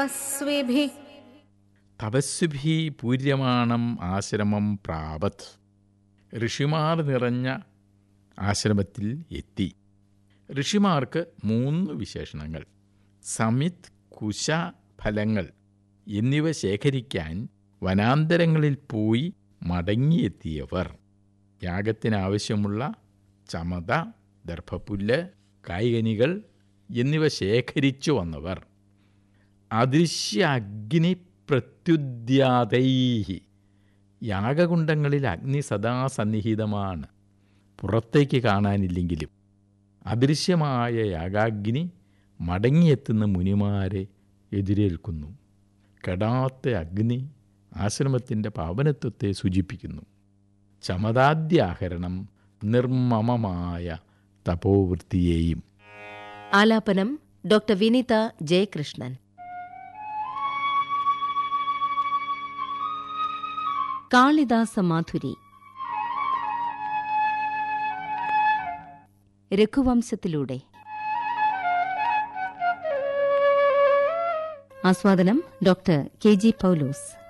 തപസ്വിഭിः തപസ്വിഭി പൂര്യമാണം ആശ്രമം പ്രാപത് ഋഷിമാർ നിറഞ്ഞ ആശ്രമത്തിൽ എത്തി ഋഷിമാർക്ക് മൂന്ന് വിശേഷണങ്ങൾ സമിത് കുശ ഫലങ്ങൾ എന്നിവ ശേഖരിക്കാൻ വനാന്തരങ്ങളിൽ പോയി മടങ്ങിയെത്തിയവർ യാഗത്തിനാവശ്യമുള്ള ചമത ദർഭപ്പുല്ല് കായികനികൾ എന്നിവ ശേഖരിച്ചു വന്നവർ അദൃശ്യ അഗ്നി പ്രത്യുദ്യാതൈ യാഗകുണ്ടങ്ങളിൽ അഗ്നി സദാ സന്നിഹിതമാണ് പുറത്തേക്ക് കാണാനില്ലെങ്കിലും അദൃശ്യമായ യാഗാഗ്നി മടങ്ങിയെത്തുന്ന മുനിമാരെ എതിരേൽക്കുന്നു കെടാത്ത അഗ്നി ആശ്രമത്തിൻ്റെ പാവനത്വത്തെ സൂചിപ്പിക്കുന്നു ചമതാദ്യാഹരണം നിർമ്മമമായ തപോവൃത്തിയെയും ആലാപനം ഡോക്ടർ വിനീത ജയകൃഷ്ണൻ കാളിദാസ മാധുരി രഘുവംശത്തിലൂടെ ആസ്വാദനം ഡോക്ടർ കെ ജി പൗലോസ്